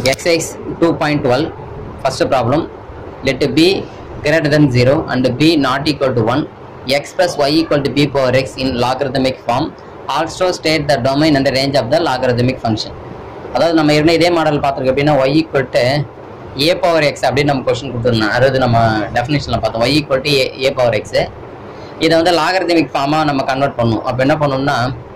exercise 2.12 first problem let b greater than 0 and b not equal to 1 x plus y equal to b power x in logarithmic form also state the domain and the range of the logarithmic function அதாவது நம்ம ஏற்கனவே இதே model பார்த்துருக்கோம் அப்படின்னா y equal to a power x அப்படின்னு நம்ம question கொடுத்துருந்தோம் அதாவது நம்ம டெஃபினேஷனில் பார்த்தோம் y equal to a a power x இதை வந்து லாகரிதமிக் ஃபார்மாக நம்ம கன்வெர்ட் பண்ணணும் அப்போ என்ன பண்ணணும்னா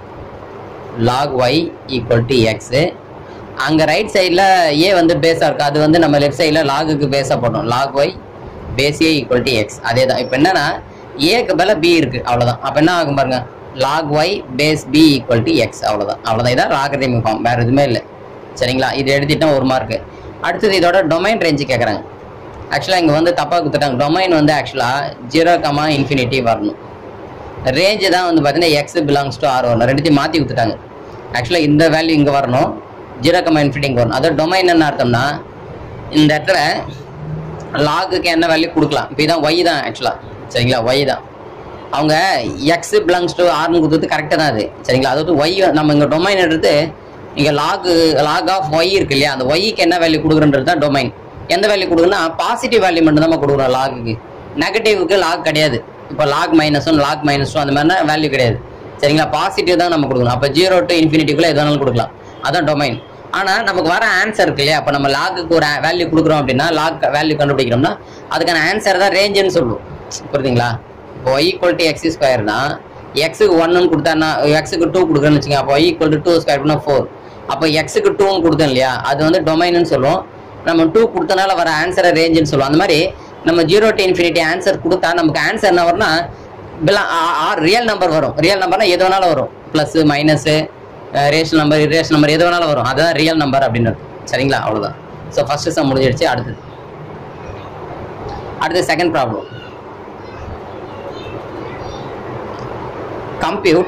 log y equal to x அங்கே ரைட் சைடில் ஏ வந்து பேஸாக இருக்குது அது வந்து நம்ம லெஃப்ட் சைடில் லாகுக்கு பேஸாக போடணும் log y base a equal to x அதே தான் இப்போ என்னன்னா ஏக்கு மேலே பி இருக்குது அவ்வளோதான் அப்போ என்ன ஆகும் பாருங்க log y base b equal to x அவ்வளோதான் அவ்வளோதான் இதான் லாகரிதமிக் ஃபார்ம் வேறு எதுவுமே இல்லை சரிங்களா இது எழுதிட்டா ஒரு மார்க்கு அடுத்தது இதோட டொமைன் ரேஞ்சு கேட்குறாங்க ஆக்சுவலாக இங்கே வந்து தப்பாக கொடுத்துட்டாங்க டொமைன் வந்து ஆக்சுவலாக ஜீரோ கமா இன்ஃபினிட்டி வரணும் ரேஞ்சு தான் வந்து பார்த்தீங்கன்னா எக்ஸ் பிலாங்ஸ் டு ஆர் வரணும் ரெண்டுத்தையும் மாற்றி கொடுத்துட்டாங்க ஆக்சுவலாக இந்த வேல்யூ இங்கே வரணும் ஜீரோ கமா இன்ஃபினிட்டி இங்கே வரணும் அதாவது டொமைன் என்ன அர்த்தம்னா இந்த இடத்துல லாகுக்கு என்ன வேல்யூ கொடுக்கலாம் இப்போ இதான் ஒய் தான் ஆக்சுவலாக சரிங்களா ஒய் தான் அவங்க எக்ஸ் பிலாங்ஸ் டு ஆர்னு கொடுத்தது கரெக்டாக தான் அது சரிங்களா அதாவது ஒய் நம்ம இங்கே டொமைன் எடுத்து இங்கே லாகு லாக் ஆஃப் ஒய் இருக்கு இல்லையா அந்த ஒய்க்கு என்ன வேல்யூ கொடுக்குறன்றது தான் டொமைன் எந்த வேல்யூ கொடுக்குன்னா பாசிட்டிவ் வேல்யூ மட்டும் தான் கொடுக்குறோம் லாகுக்கு நெகட்டிவ்க்கு லாக் கிடையாது இப்போ log minus one log minus two அந்த மாதிரினா வேல்யூ கிடையாது சரிங்களா பாசிட்டிவ் தான் நம்ம கொடுக்கணும் அப்போ ஜீரோ டு இன்ஃபினிட்டிக்குள்ளே எது வேணாலும் கொடுக்கலாம் அதான் டொமைன் ஆனால் நமக்கு வர ஆன்சர் இருக்கு இல்லையா அப்போ நம்ம லாக்குக்கு ஒரு வேல்யூ கொடுக்குறோம் அப்படின்னா லாக் வேல்யூ கண்டுபிடிக்கிறோம்னா அதுக்கான ஆன்சர் தான் ரேஞ்சுன்னு சொல்லுவோம் புரியுதுங்களா இப்போ y equal to x square தான் எக்ஸுக்கு ஒன்னு கொடுத்தா எக்ஸுக்கு டூ கொடுக்குறேன்னு வச்சுங்க அப்போ y equal to two square பண்ணால் ஃபோர் அப்போ எக்ஸுக்கு டூன்னு கொடுத்தோம் இல்லையா அது வந்து டொமைன்னு சொல்லுவோம் நம்ம டூ கொடுத்தனால வர ஆன்சரை ரேஞ்சுன்னு சொல்லுவோம் அந்த மாதிரி நம்ம ஜீரோ டு இன்ஃபினிட்டி ஆன்சர் கொடுத்தா நமக்கு ஆன்சர் என்ன வரும்னா பிலா ஆர் ரியல் நம்பர் வரும் ரியல் நம்பர்னா எது வேணாலும் வரும் plus minus rational number irrational number எது வேணாலும் வரும் அதுதான் ரியல் நம்பர் அப்படின்னு சரிங்களா அவ்வளோதான் ஸோ ஃபர்ஸ்ட் சம் முடிஞ்சிடுச்சு அடுத்தது அடுத்து second problem compute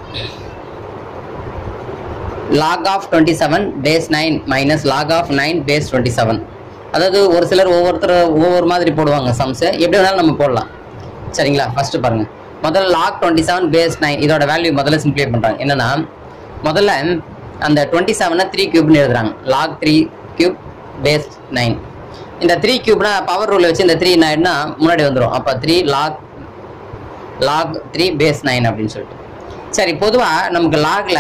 log of 27 base 9 minus log of 9 base 27 அதாவது ஒரு சிலர் ஒவ்வொருத்தர் ஒவ்வொரு மாதிரி போடுவாங்க சம்ஸ் எப்படி வேணாலும் நம்ம போடலாம் சரிங்களா ஃபர்ஸ்ட் பாருங்க முதல்ல log twenty seven base nine இதோட வேல்யூ முதல்ல சிம்ப்ளிஃபை பண்ணுறாங்க என்னன்னா முதல்ல அந்த டுவெண்ட்டி செவனை த்ரீ கியூப்னு எழுதுறாங்க log three cube base nine இந்த த்ரீ கியூப்னா பவர் ரூல் வச்சு இந்த த்ரீ நைன்னா முன்னாடி வந்துடும் அப்போ three log log three base nine அப்படின்னு சொல்லிட்டு சரி பொதுவாக நமக்கு லாகில்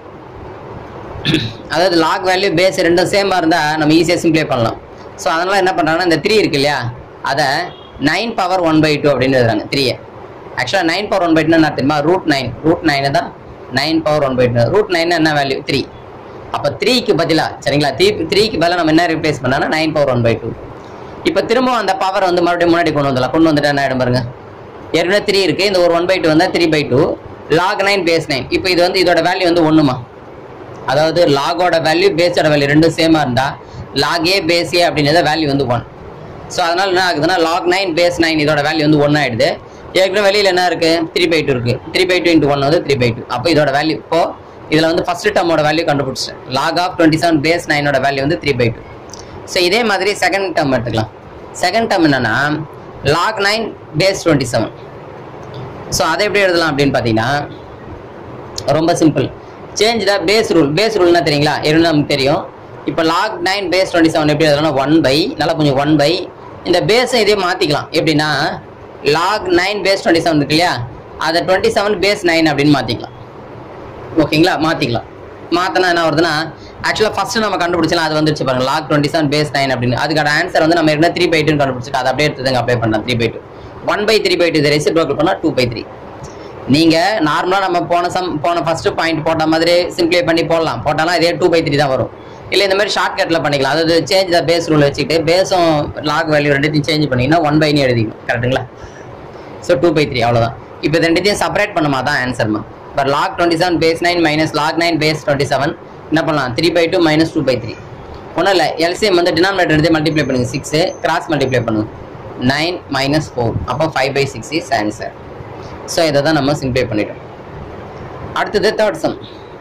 அதாவது லாக் வேல்யூ பேஸ் ரெண்டும் சேமாக இருந்தால் நம்ம ஈஸியாக சிம்ப்ளை பண்ணலாம் ஸோ அதனால் என்ன பண்ணுறாங்கன்னா இந்த த்ரீ இருக்கு இல்லையா அதை nine power one by two அப்படின்னு எழுதுறாங்க த்ரீயை ஆக்சுவலாக nine power one by two என்ன தெரியுமா ரூட் நைன் ரூட் நைனு தான் nine power one by two root nine என்ன வேல்யூ த்ரீ அப்போ த்ரீக்கு பதிலாக சரிங்களா த்ரீ த்ரீக்கு பதிலாக நம்ம என்ன ரிப்ளேஸ் பண்ணோம்னா nine power one by two இப்போ திரும்ப அந்த பவர் வந்து மறுபடியும் முன்னாடி கொண்டு வந்துடலாம் கொண்டு வந்துட்டா என்ன ஆகிடும் பாருங்க ஏற்கனவே த்ரீ இருக்குது இந்த ஒரு ஒன் பை டூ வந்தால் three by two log nine base nine இப்போ இது வந்து இதோட வேல்யூ வந்து ஒன்றுமா அதாவது லாகோட வேல்யூ பேஸோட வேல்யூ ரெண்டும் சேமாக இருந்தால் லாக் ஏ பேஸ் ஏ அப்படின்றத வேல்யூ வந்து ஒன் ஸோ அதனால் என்ன ஆகுதுன்னா லாக் நைன் பேஸ் நைன் இதோட வேல்யூ வந்து ஒன் ஆயிடுது ஏற்கனவே வெளியில் என்ன இருக்குது த்ரீ பை டூ இருக்குது three by two into one வந்து த்ரீ பை டூ அப்போ இதோட வேல்யூ இப்போ இதில் வந்து ஃபஸ்ட் டேர்மோட வேல்யூ கண்டுபிடிச்சிட்டேன் log of twenty seven base நைனோட வேல்யூ வந்து த்ரீ பை டூ ஸோ இதே மாதிரி செகண்ட் டேர்ம் எடுத்துக்கலாம் செகண்ட் டேர்ம் என்னன்னா log nine base twenty seven so அதை எப்படி எழுதலாம் அப்படின்னு பார்த்தீங்கன்னா ரொம்ப simple change the base rule base ரூல்னா தெரியுங்களா ஏற்கனவே நமக்கு தெரியும் இப்போ log nine base twenty seven எப்படி எழுதலாம் ஒன் பை நல்லா கொஞ்சம் ஒன் பை இந்த பேஸை இதே மாற்றிக்கலாம் எப்படின்னா log nine base twenty seven இருக்கு இல்லையா அதை டுவெண்ட்டி செவன் பேஸ் நைன் அப்படின்னு மாற்றிக்கலாம் ஓகேங்களா மாற்றிக்கலாம் மாற்றினா என்ன வருதுன்னா ஆக்சுவலாக ஃபஸ்ட்டு நம்ம கண்டுபிடிச்சலாம் அது வந்துருச்சு பாருங்க log twenty seven base nine அப்படின்னு அதுக்கான ஆன்சர் வந்து நம்ம ஏற்கனவே த்ரீ பை டூன்னு கண்டுபிடிச்சிட்டு அதை அப்படியே எடுத்து அப்ளை பண்ணலாம் three by two one by three by two இதை ரெசிப்ரோக்கல் பண்ணால் டூ பை த்ரீ நீங்கள் நார்மலாக நம்ம போன சம் போன ஃபஸ்ட்டு பாயிண்ட் போட்ட மாதிரி சிம்ப்ளை பண்ணி போடலாம் போட்டாலும் இதே டூ பை த்ரீ தான் வரும் இல்லை இந்த மாதிரி ஷார்ட்கட்டில் பண்ணிக்கலாம் அதாவது சேஞ்ச் த பேஸ் ரூல் வச்சுக்கிட்டு பேஸும் லாக் வேல்யூ ரெண்டுத்தையும் சேஞ்ச் பண்ணிங்கன்னா ஒன் பைனி எழுதிக்கணும் கரெக்டுங்களா ஸோ டூ பை த்ரீ அவ்வளோதான் இப்போ இது ரெண்டுத்தையும் செப்பரேட் பண்ணுமா தான் ஆன்சர்மா இப்போ log twenty seven base nine minus log nine base twenty seven என்ன பண்ணலாம் three by two minus two by three ஒன்றும் இல்லை எல்சிஎம் வந்து டினாமினேட்டர் எடுத்து மல்டிப்ளை பண்ணுங்க சிக்ஸு கிராஸ் மல்டிப்ளை பண்ணுங்க நைன் மைனஸ் ஃபோர் அப்போ five by six is answer so இதை தான் நம்ம சிம்ப்ளை பண்ணிட்டோம் அடுத்தது third sum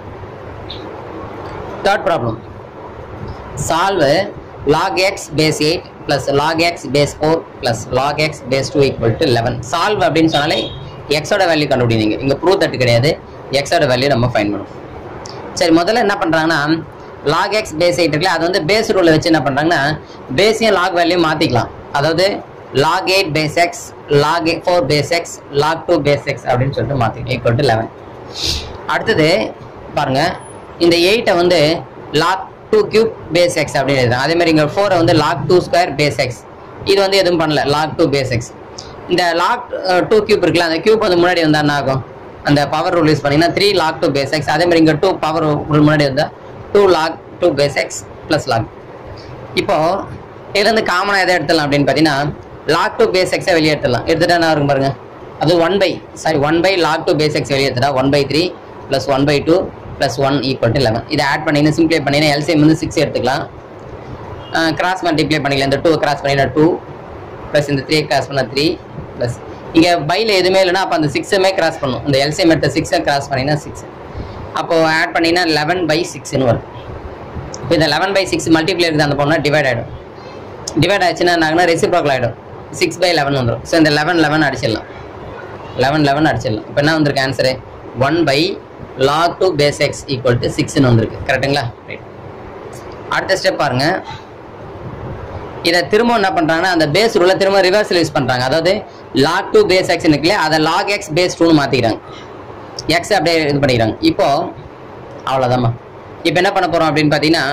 third problem solve log x base 8 plus log x base 4 plus log x base 2 equal to 11 solve அப்படின்னு சொன்னாலே x ஓட வேல்யூ கண்டுபிடிங்க இங்க ப்ரூவ் தட்டு கிடையாது x ஓட வேல்யூ நம்ம ஃபைன் பண்ணுவோம் சரி முதல்ல என்ன பண்றாங்கன்னா லாக் எக்ஸ் பேஸ் எயிட் இருக்குல்ல அது வந்து பேஸ் ரூலில் வச்சு என்ன பண்ணுறாங்கன்னா பேஸையும் லாக் வேல்யூ மாற்றிக்கலாம் அதாவது log eight base x log four base x log two base x அப்படின்னு சொல்லிட்டு மாற்றிக்கலாம் ஈக்குவல் டு லெவன் அடுத்தது பாருங்க இந்த எயிட்டை வந்து log two cube base x அப்படின்னு எழுதுறேன் அதே மாதிரி இங்கே ஃபோரை வந்து log two square base x இது வந்து எதுவும் பண்ணல லாக் டூ பேஸ் எக்ஸ் இந்த லாக் டூ கியூப் இருக்குல்ல அந்த கியூப் வந்து முன்னாடி வந்தா என்ன ஆகும் அந்த பவர் ரூல் யூஸ் பண்ணீங்கன்னா three log two base x அதே மாதிரி இங்கே டூ பவர் ரூல் முன்னாடி வந்தா two log two base x plus log இப்போ இதுலேருந்து காமனாக எதை எடுத்துடலாம் அப்படின்னு பார்த்தீங்கன்னா லாக் டூ பேஸ் எக்ஸை வெளியே எடுத்துடலாம் எடுத்துட்டா என்ன இருக்கும் பாருங்க அது one by sorry one by log two base x வெளியே எடுத்துட்டா one by three plus one by two plus one equal to eleven இதை ஆட் பண்ணிங்கன்னா சிம்ப்ளை பண்ணிங்கன்னா எல்சிஎம் வந்து சிக்ஸ் எடுத்துக்கலாம் கிராஸ் மல்டிப்ளை பண்ணிக்கலாம் இந்த டூ கிராஸ் பண்ணினா டூ ப்ளஸ் இந்த த்ரீ கிராஸ் பண்ணால் த்ரீ ப்ளஸ் இங்கே பையில் எதுவுமே இல்லைன்னா அப்போ அந்த சிக்ஸுமே கிராஸ் பண்ணும் இந்த எல்சிஎம் எடுத்த சிக்ஸை கிராஸ் பண்ணினா சிக்ஸ் அப்போது ஆட் பண்ணிங்கன்னா லெவன் பை சிக்ஸ்னு வரும் இப்போ இந்த லெவன் பை சிக்ஸ் மல்டிப்ளை இருக்குது அந்த பொண்ணா டிவைட் ஆகிடும் டிவைட் ஆச்சுன்னா என்ன ஆகுனா ரெசிப்ரோக்கல் ஆகிடும் சிக்ஸ் பை லெவன் வந்துடும் ஸோ இந்த லெவன் லெவன் அடிச்சிடலாம் லெவன் லெவன் அடிச்சிடலாம் இப்போ என்ன வந்திருக்கு answer one by log two base x equal to சிக்ஸ்னு வந்திருக்கு கரெக்டுங்களா ரைட் அடுத்த ஸ்டெப் பாருங்க இதை திரும்ப என்ன பண்ணுறாங்கன்னா அந்த பேஸ் ரூலை திரும்ப ரிவர்ஸில் யூஸ் பண்ணுறாங்க அதாவது லாக் டூ பேஸ் எக்ஸ் இருக்குல்ல அதை லாக் எக்ஸ் பேஸ் டூன்னு மாற்றிக்கிறாங்க எக்ஸ் அப்படியே இது பண்ணிக்கிறாங்க இப்போ அவ்வளோதாம்மா இப்போ என்ன பண்ண போகிறோம் அப்படின்னு பார்த்தீங்கன்னா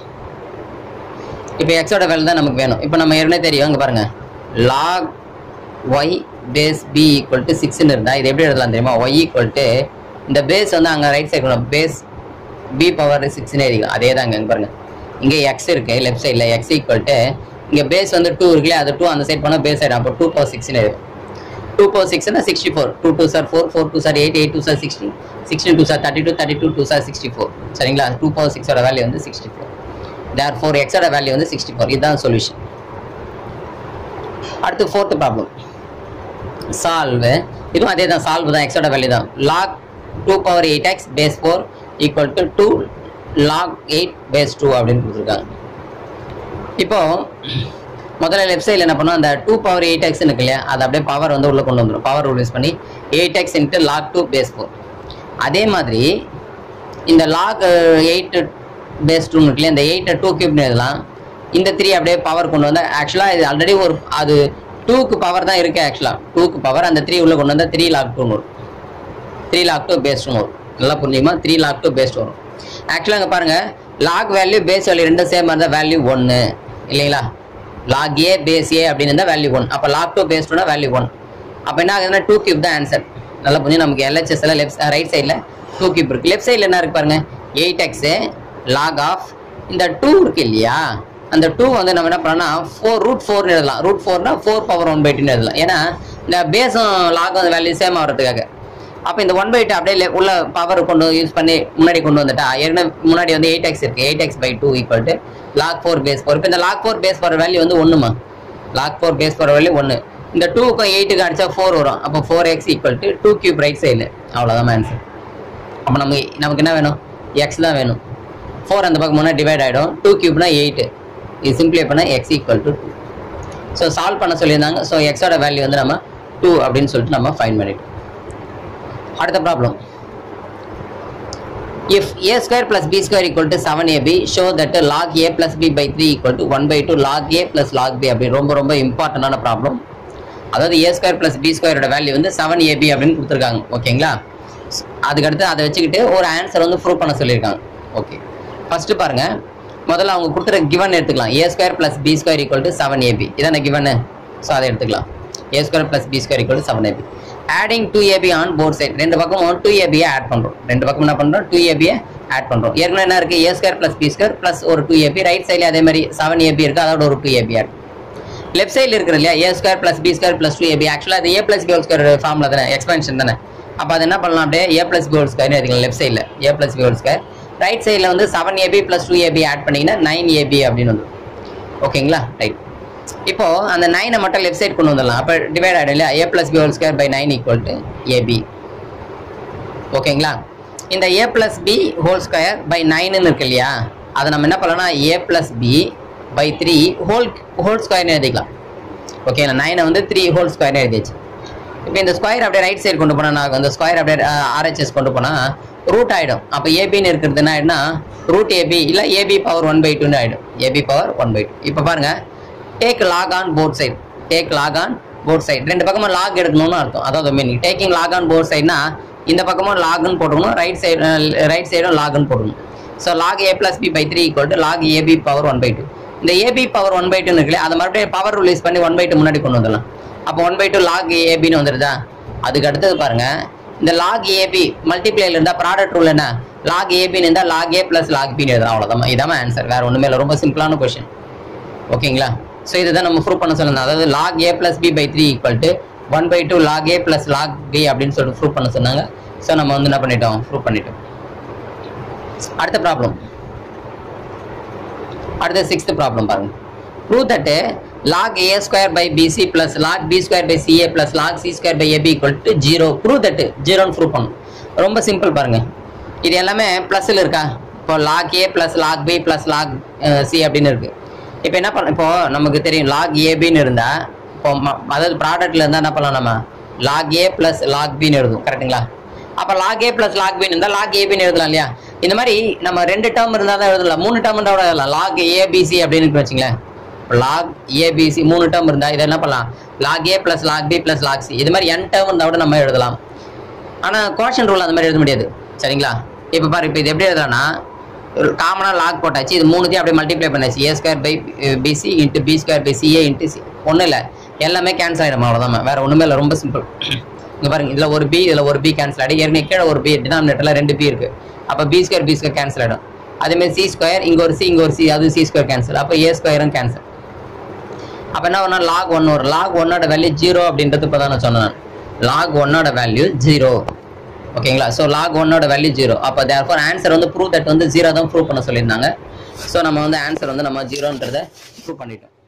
இப்போ எக்ஸோட வேல்யூ தான் நமக்கு வேணும் இப்போ நம்ம ஏற்கனவே தெரியும் இங்கே பாருங்க log y base b equal to சிக்ஸ்னு இருந்தால் இது எப்படி எழுதலாம் தெரியுமா ஒய் ஈக்குவல் டு இந்த பேஸ் வந்து அங்கே right side base b power சிக்ஸ்னு எழுதிக்கலாம் அதே தான் இங்கே பாருங்க இங்கே எக்ஸ் இருக்கு லெஃப்ட் சைடில் எக்ஸ் ஈக்குவல் டு இங்கே பேஸ் வந்து டூ இருக்குல்ல அது டூ அந்த சைட் போனால் பேஸ் ஆகிடும் அப்போ டூ பவர் சிக்ஸ்னு எழுதும் டூ பவர் சிக்ஸ்னா சிக்ஸ்டி ஃபோர் டூ டூ சார் ஃபோர் ஃபோர் டூ சார் எயிட் எயிட் டூ சார் சிக்ஸ்டி சிக்ஸ்டி டூ சார் thirty two thirty two two சார் சிக்ஸ்டி ஃபோர் சரிங்களா டூ பவர் சிக்ஸோட வேல்யூ வந்து சிக்ஸ்டி ஃபோர் தேர் ஃபோர் எக்ஸோட வேல்யூ வந்து சிக்ஸ்டி ஃபோர் இதுதான் சொல்யூஷன் அடுத்து ஃபோர்த்து ப்ராப்ளம் சால்வ் இதுவும் அதே தான் சால்வ் தான் எக்ஸோட வேல்யூ தான் log two power eight x base four equal to two log eight base two அப்படின்னு கொடுத்துருக்காங்க இப்போ முதல்ல லெஃப்ட் சைடில் என்ன பண்ணோம் அந்த டூ பவர் எயிட் எக்ஸ் இருக்கு இல்லையா அதை அப்படியே பவர் வந்து உள்ளே கொண்டு வந்துடும் பவர் ரூல் யூஸ் பண்ணி eight x into log two base four அதே மாதிரி இந்த லாக் எயிட் பேஸ் டூ இருக்கு இல்லையா இந்த எயிட்டை டூ கியூப்னு எழுதலாம் இந்த த்ரீ அப்படியே பவர் கொண்டு வந்தால் ஆக்சுவலாக இது ஆல்ரெடி ஒரு அது டூக்கு பவர் தான் இருக்குது ஆக்சுவலாக டூக்கு பவர் அந்த த்ரீ உள்ளே கொண்டு வந்தால் த்ரீ லாக் டூன்னு வரும் த்ரீ லாக் டூ பேஸ் டூன்னு வரும் நல்லா புரிஞ்சுமா த்ரீ லாக் டூ பேஸ் வரும் ஆக்சுவலாக இங்கே பாருங்கள் லாக் வேல்யூ பேஸ் வேல்யூ ரெண்டும் சேமாக இருந்தால் வேல்யூ ஒன்று இல்லைங்களா லாக் ஏ பேஸ் ஏ அப்படின்னு இருந்தால் வேல்யூ ஒன் அப்போ லாக் டூ பேஸ் டூனா வேல்யூ ஒன் அப்போ என்ன ஆகுதுன்னா டூ கியூப் தான் ஆன்சர் நல்லா புரிஞ்சு நமக்கு எல்ஹெச்எஸ்ல லெஃப்ட் ரைட் சைடில் டூ கியூப் இருக்கு லெஃப்ட் சைடில் என்ன இருக்கு பாருங்க எயிட் எக்ஸு லாக் ஆஃப் இந்த டூ இருக்கு இல்லையா அந்த டூ வந்து நம்ம என்ன பண்ணோம்னா ஃபோர் ரூட் ஃபோர்னு எழுதலாம் ரூட் ஃபோர்னா ஃபோர் பவர் ஒன் பை டூன்னு எழுதலாம் ஏன்னா இந்த பேஸும் லாக் வந்து வேல்யூ சேம் ஆகிறதுக்காக அப்போ இந்த ஒன் பை டூ அப்படியே le- உள்ள பவர் கொண்டு யூஸ் பண்ணி முன்னாடி கொண்டு வந்துட்டா ஏற்கனவே முன்னாடி வந்து எயிட் எக்ஸ் இருக்கு eight x by two equal to log four base four இப்போ இந்த log four base four value வந்து ஒன்றுமா log four base four value ஒன்று இந்த டூக்கும் எயிட்டுக்கு அடிச்சா ஃபோர் வரும் அப்போ four x equal to two cube right சைடில் அவ்வளோதான் ஆன்சர் அப்போ நமக்கு நமக்கு என்ன வேணும் எக்ஸ் தான் வேணும் ஃபோர் அந்த பக்கம் முன்னாடி டிவைட் ஆகிடும் டூ கியூப்னா எயிட்டு இது சிம்பிளை பண்ணால் x equal to two so solve பண்ண சொல்லியிருந்தாங்க ஸோ எக்ஸோட வேல்யூ வந்து நம்ம டூ அப்படின்னு சொல்லிட்டு நம்ம ஃபைன் பண்ணிட்டோம் அடுத்த problem if a square plus b square equal to 7ab show that log a plus b by 3 equal to 1 by 2 log a plus log b அப்படி ரொம்ப ரொம்ப இம்பார்ட்டண்டான ப்ராப்ளம் அதாவது a square plus b square ஓட வேல்யூ வந்து 7ab அப்படின்னு கொடுத்துருக்காங்க ஓகேங்களா அதுக்கடுத்து அதை வச்சுக்கிட்டு ஒரு ஆன்சர் வந்து ப்ரூவ் பண்ண சொல்லியிருக்காங்க ஓகே ஃபர்ஸ்ட் பாருங்க முதல்ல அவங்க கொடுத்துற கிவன் எடுத்துக்கலாம் a square plus b square equal to seven ab இதான கிவனு ஸோ அதை எடுத்துக்கலாம் a square plus b square equal to seven ab adding two ab on both side ரெண்டு பக்கமும் டூ ஏபியை ஆட் பண்ணுறோம் ரெண்டு பக்கம் என்ன பண்ணுறோம் டூ ஏபியை ஆட் பண்ணுறோம் ஏற்கனவே என்ன இருக்குது a square plus b square plus ஒரு டூ ஏபி ரைட் சைடில் அதே மாதிரி செவன் ஏபி இருக்குது அதோட ஒரு டூ ஏபி ஆட் லெஃப்ட் சைடில் இருக்கிற இல்லையா a square plus b square plus two ab ஆக்சுவலாக அது a plus b whole square ஃபார்மில் தானே எக்ஸ்பென்ஷன் தானே அப்போ அது என்ன பண்ணலாம் அப்படியே a plus b whole square எடுக்கலாம் லெஃப்ட் சைடில் a plus b whole square right சைடில் வந்து seven ab plus two ab add பண்ணிங்கன்னா நைன் ஏபி அப்படின்னு வந்துடும் ஓகேங்களா ரைட் இப்போ அந்த நைனை மட்டும் லெஃப்ட் சைடு கொண்டு வந்துடலாம் அப்போ டிவைட் ஆகிடும் இல்லையா a plus b whole square by nine equal to ab ஓகேங்களா இந்த a plus b whole square by நைனுன்னு இருக்கு இல்லையா அதை நம்ம என்ன பண்ணலாம்னா a plus B by three whole whole ஸ்கொயர்னு எழுதிக்கலாம் ஓகேங்களா நைனை வந்து த்ரீ ஹோல் ஸ்கொயர்னு எழுதிச்சு இப்போ இந்த ஸ்கொயர் அப்படியே ரைட் சைடு கொண்டு போனால் நான் அந்த ஸ்கொயர் அப்படியே ஆர்ஹெச்எஸ் கொண்டு போனால் ரூட் ஆகிடும் அப்போ ஏபின்னு இருக்கிறது என்ன ஆகிடும்னா ரூட் ஏபி இல்லை ஏபி பவர் ஒன் பை டூன்னு ஆகிடும் ab power one by two இப்போ பாருங்க take log on both side take log on both side ரெண்டு பக்கமும் லாக் எடுக்கணும்னு அர்த்தம் அதாவது meaning taking log on both சைடுனா இந்த பக்கமும் லாக்னு போட்டுக்கணும் ரைட் சைடு ரைட் சைடும் லாக்னு போட்டுக்கணும் so log A plus B by three equal to log AB power one by two இந்த ஏபி பவர் ஒன் பை டூன்னு இருக்குல்ல அதை மறுபடியும் பவர் ரிலீஸ் பண்ணி ஒன் பை டூ முன்னாடி கொண்டு வந்துடலாம் அப்போ ஒன் பை டூ லாக் ஏபின்னு வந்துடுதா அதுக்கு அடுத்தது பாருங்க இந்த லாக் ஏபி மல்டிப்ளேல இருந்தால் ப்ராடக்ட் ரூல் என்ன லாக் ஏபின்னு இருந்தால் லாக் ஏ பிளஸ் லாக் பின்னு எழுதலாம் அவ்வளோதான் இதான் ஆன்சர் வேற ஒன்றுமே இல்லை ரொம்ப சிம்பிளான கொஷின் ஓகேங்களா ஸோ இதுதான் நம்ம ப்ரூவ் பண்ண சொன்னது அதாவது log A plus B by three equal to one by two log A plus log B அப்படின்னு சொல்லிட்டு ப்ரூவ் பண்ண சொன்னாங்க ஸோ நம்ம வந்து என்ன பண்ணிட்டோம் ப்ரூவ் பண்ணிட்டோம் அடுத்த ப்ராப்ளம் அடுத்த சிக்ஸ்த் ப்ராப்ளம் பாருங்க prove that log A square by BC plus log B square by CA plus log C square by AB equal to zero prove that ஜீரோன்னு ப்ரூவ் பண்ணும் ரொம்ப சிம்பிள் பாருங்க இது எல்லாமே ப்ளஸ்ல இருக்கா இப்போ log A plus log B plus log C அப்படின்னு இருக்கு இப்போ என்ன பண்ண இப்போ நமக்கு தெரியும் லாக் ஏபின்னு இருந்தா இப்போ ம- அதாவது ப்ராடக்ட்ல இருந்தா என்ன பண்ணலாம் நம்ம லாக் ஏ பிளஸ் லாக் பின்னு எழுதும் கரெக்ட்டுங்களா அப்போ லாக் ஏ பிளஸ் லாக் பின்னு இருந்தால் லாக் ஏபின்னு எழுதலாம் இல்லையா இந்த மாதிரி நம்ம ரெண்டு டேர்ம் இருந்தால் தான் எழுதலாம் மூணு டேர்ம் இருந்தால் கூட எழுதலாம் லாக் ஏபிசி அப்படின்னு வச்சுங்களேன் லாக் ஏபிசி மூணு டேர்ம் இருந்தால் இதை என்ன பண்ணலாம் log A plus log B plus log C இது மாதிரி என் டேர்ம் இருந்தால் கூட நம்ம எழுதலாம் ஆனால் கோஷன் ரூல் அந்த மாதிரி எழுத முடியாது சரிங்களா இப்போ பாரு இப்போ இது எப்படி எழுதலாம்னா காமனாக லாக் போட்டாச்சு இது மூணுத்தையும் அப்படியே மல்டிப்ளை பண்ணாச்சு A square by BC into B square by CA into C ஒன்றும் இல்லை எல்லாமே கேன்சல் ஆகிடும் அவ்வளோதான் வேறு ஒன்றுமே இல்லை ரொம்ப சிம்பிள் இங்கே பாருங்க இதில் ஒரு பி இதில் ஒரு பி கேன்சல் ஆகிடும் ஏற்கனவே கீழே ஒரு பி டினாமினேட்டரில் ரெண்டு பி இருக்குது அப்போ B square B square cancel ஆகிடும் அதேமாதிரி சி ஸ்கொயர் இங்கே ஒரு சி இங்கே ஒரு சி அது சி ஸ்கொயர் கேன்சல் அப்போ ஏ ஸ்கொயரும் கேன்சல் அப்போ என்ன பண்ணா லாக் ஒன் வரும் லாக் ஒன்னோட வேல்யூ ஜீரோ அப்படின்றது இப்போ தான் நான் சொன்னேன் லாக் ஒன்னோட வேல்யூ ஜீரோ ஓகேங்களா ஸோ லாக் ஒன்னோட வேல்யூ ஜீரோ அப்போ தேர்ஃபார் ஆன்சர் வந்து ப்ரூவ் தட் வந்து ஜீரோ தான் ப்ரூவ் பண்ண சொல்லியிருந்தாங்க ஸோ நம்ம வந்து ஆன்சர் வந்து நம்ம ஜீரோன்றதை ப்ரூவ் பண்ணிட்டோம்